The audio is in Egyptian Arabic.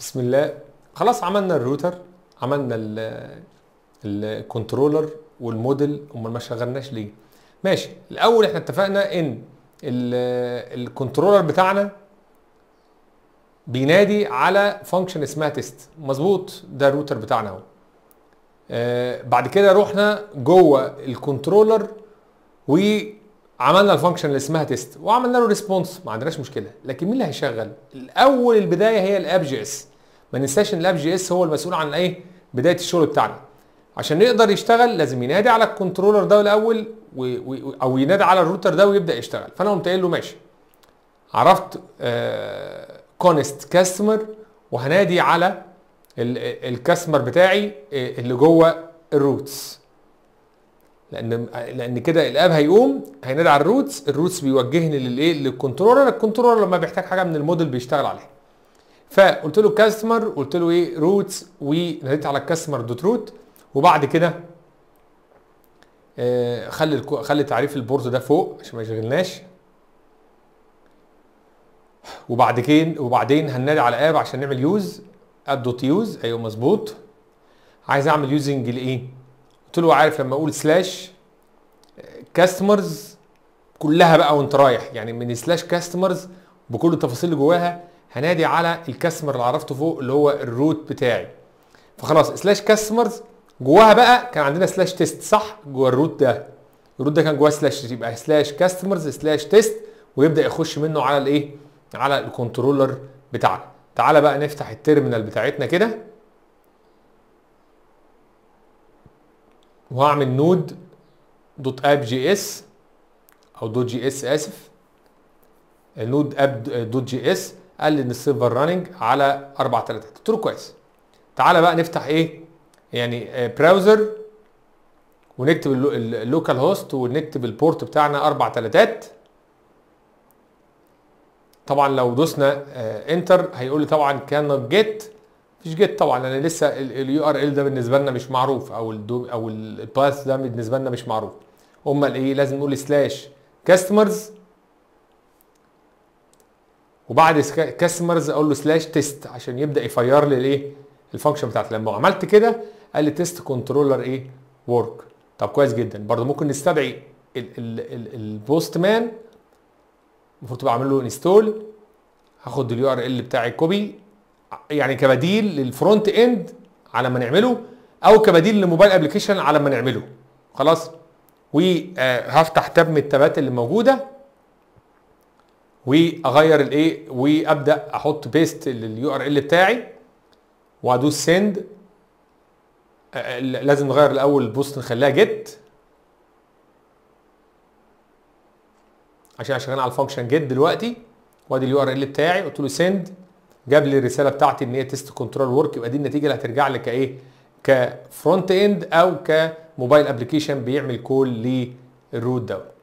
بسم الله خلاص عملنا الروتر عملنا ال- الكنترولر والموديل امال ما شغلناش ليه ماشي الاول احنا اتفقنا ان ال- الكنترولر بتاعنا بينادي على فانكشن اسمها تيست مظبوط ده الروتر بتاعنا اهو آه، بعد كده رحنا جوه الكنترولر وعملنا الفانكشن اللي اسمها تيست وعملنا له ريسبونس ما عندناش مشكله لكن مين اللي هيشغل الاول البدايه هي الاب جي اس ما ننساش ان الاب جي اس هو المسؤول عن ايه بدايه الشغل بتاعنا عشان يقدر يشتغل لازم ينادي على الكنترولر ده الاول و... و... او ينادي على الروتر ده ويبدا يشتغل فانا قمت قايل له ماشي عرفت كونست كاستمر وهنادي على الكاستمر بتاعي آه، اللي جوه الروتس لان لان كده الاب هيقوم هينادي على الروتس الروتس بيوجهني للايه للكنترولر الكنترولر لما بيحتاج حاجه من الموديل بيشتغل عليها فقلت له كاستمر قلت له ايه روتس وناديت على الكاستمر دوت روت وبعد كده آه، خلي الكو- خلي تعريف البورت ده فوق عشان ما يشغلناش وبعد كده وبعدين هننادي على اب عشان نعمل يوز اب دوت يوز ايوه مظبوط عايز اعمل يوزنج لايه قلت له عارف لما اقول سلاش كاستمرز كلها بقى وانت رايح يعني من سلاش كاستمرز بكل التفاصيل اللي جواها هنادي على الكاستمر اللي عرفته فوق اللي هو الروت بتاعي فخلاص سلاش كاستمرز جواها بقى كان عندنا سلاش تيست صح جوا الروت ده الروت ده كان جواه سلاش يبقى سلاش كاستمرز سلاش تيست ويبدا يخش منه على الايه على الكنترولر بتاعنا تعالى بقى نفتح التيرمينال بتاعتنا كده وهعمل نود دوت اب جي اس او دوت جي اس اسف النود اب دوت جي اس قال لي ان السيرفر راننج على اربع تلاتات قلت له كويس تعالى بقى نفتح ايه يعني براوزر ونكتب اللو- اللوكال هوست ونكتب البورت بتاعنا اربع تلاتات طبعا لو دوسنا انتر هيقول لي طبعا كان جيت مفيش جيت طبعا لان لسه اليو ار ال ده بالنسبه لنا مش معروف او الدو او الباث ده بالنسبه لنا مش معروف امال ايه لازم نقول سلاش كاستمرز وبعد كاستمرز اقول له سلاش تيست عشان يبدا يفير لي الايه الفانكشن بتاعتي لما عملت كده قال لي تيست كنترولر ايه ورك طب كويس جدا برضه ممكن نستدعي البوست مان المفروض تبقى اعمل له انستول هاخد اليو ار ال بتاعي كوبي يعني كبديل للفرونت اند على ما نعمله او كبديل للموبايل ابلكيشن على ما نعمله خلاص وهفتح تاب من التابات اللي موجوده واغير الايه وابدا احط بيست لليو ار ال بتاعي وادوس سند لازم نغير الاول البوست نخليها جيت عشان شغال على الفانكشن جيت دلوقتي وادي اليو ار ال بتاعي قلت له سند جاب لي الرساله بتاعتي ان هي تيست كنترول ورك يبقى دي النتيجه اللي هترجع لي كايه كفرونت اند او كموبايل ابلكيشن بيعمل كول للروت دوت